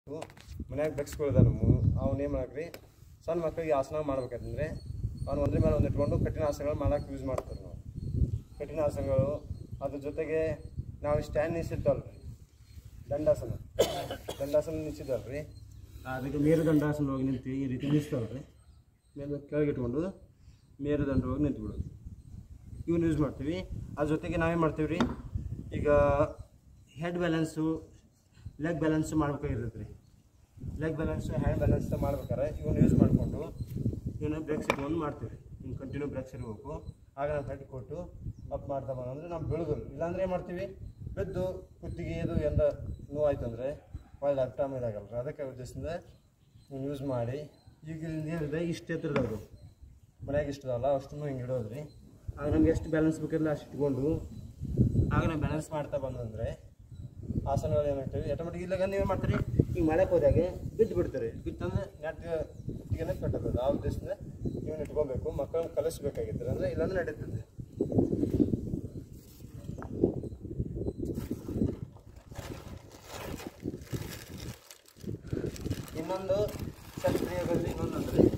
ಮನ್ಯಾಗ ಬೆಕ್ಸ್ಕೊಳ್ದ ನಮ್ಮ ಅವ್ನು ಏನು ಮಾಡಕ್ರಿ ಸಣ್ಣ ಮಕ್ಕಳಿಗೆ ಆಸನ ಮಾಡ್ಬೇಕಂದ್ರೆ ಅವ್ನು ಒಂದ್ರ ಮೇಲೆ ಒಂದು ಇಟ್ಕೊಂಡು ಕಠಿಣ ಆಸನಗಳು ಮಾಡಕ್ಕೆ ಯೂಸ್ ಮಾಡ್ತಾರೆ ನಾವು ಕಠಿಣ ಆಸನಗಳು ಅದ್ರ ಜೊತೆಗೆ ನಾವು ಸ್ಟ್ಯಾಂಡ್ ನಿಲ್ಸಿರ್ತವಲ್ರಿ ದಂಡಾಸನ ದಂಡಾಸನ ನಿಲ್ಸಿದಲ್ರಿ ಅದಕ್ಕೆ ಮೇರು ದಂಡಾಸನ ಹೋಗಿ ನಿಂತು ಈ ರೀತಿ ನಿಲ್ಲಿಸ್ತಾವಲ್ರಿ ಮೇಲೆ ಕೆಳಗೆ ಇಟ್ಕೊಂಡು ಮೇರು ದಂಡ ಹೋಗಿ ನಿಂತು ಬಿಡೋದು ಇವನ್ನ ಯೂಸ್ ಮಾಡ್ತೀವಿ ಅದ್ರ ಜೊತೆಗೆ ನಾವೇನು ಮಾಡ್ತೀವಿ ರೀ ಈಗ ಹೆಡ್ ಬ್ಯಾಲೆನ್ಸು ಲೆಗ್ ಬ್ಯಾಲೆನ್ಸು ಮಾಡ್ಬೇಕಾಗಿರ್ತೈತೆ ರೀ ಲೆಗ್ ಬ್ಯಾಲೆನ್ಸು ಹ್ಯಾಂಡ್ ಬ್ಯಾಲೆನ್ಸ್ ಮಾಡ್ಬೇಕಾರೆ ಇವನ್ನ ಯೂಸ್ ಮಾಡಿಕೊಂಡು ಇವನ್ನ ಬ್ರೇಕ್ಸ್ ಇಟ್ಕೊಂಡು ಮಾಡ್ತೀವಿ ಹಿಂಗೆ ಕಂಟಿನ್ಯೂ ಬ್ರೇಕ್ಸ್ ಇರಬೇಕು ಆಗ ನಾವು ಹೆಡ್ ಕೊಟ್ಟು ಅಪ್ ಮಾಡ್ತಾ ಬಂದ್ರೆ ನಾವು ಬೆಳೆದ್ರು ಇಲ್ಲಾಂದ್ರೆ ಏನು ಮಾಡ್ತೀವಿ ಬಿದ್ದು ಕುತ್ತಿಗೆ ಇದು ಎಂದ ನೋವಾಯ್ತು ಅಂದರೆ ಒಳ್ಳೆ ಅರ್ಥ ಇದಾಗಲ್ಲ ಅದಕ್ಕೆ ಉದ್ದೇಶದಿಂದ ನೀವು ಯೂಸ್ ಮಾಡಿ ಈಗ ಇಲ್ಲಿ ಏನಿದೆ ಇಷ್ಟು ಎತ್ತರದವರು ಮನ್ಯಾಗ ಇಷ್ಟದಲ್ಲ ಅಷ್ಟನ್ನು ಹಿಂಗೆ ಇಡೋದ್ರಿ ಆಗ ನಮ್ಗೆ ಎಷ್ಟು ಬ್ಯಾಲೆನ್ಸ್ ಬೇಕಿರಲ್ಲ ಅಷ್ಟು ಇಟ್ಕೊಂಡು ಆಗ ನಾವು ಬ್ಯಾಲೆನ್ಸ್ ಮಾಡ್ತಾ ಬಂದಂದ್ರೆ ಆಸನಗಳು ಏನಾಗ್ತವೆ ಆಟೋಮೆಟಿಕ್ ಇಲ್ಲಾಗ ನೀವು ಏನು ಮಾಡ್ತೀರಿ ಈಗ ಮಾಡಕ್ಕೆ ಹೋದಾಗೆ ಬಿದ್ದು ಬಿಡ್ತಾರೆ ಬಿತ್ತಂದ್ರೆ ನೆಟ್ ಕುತ್ತಿಗೆನೇ ಕಟ್ಟೋದು ಆ ಉದ್ದೇಶದಿಂದ ನೀವು ಇಟ್ಕೋಬೇಕು ಮಕ್ಕಳನ್ನ ಕಲಿಸ್ಬೇಕಾಗಿತ್ತು ಅಂದರೆ ಇಲ್ಲಾಂದ್ರೆ ನಡೀತದೆ ಇನ್ನೊಂದು ಸೆಲ್ಫ್ ಇನ್ನೊಂದು ಅಂದರೆ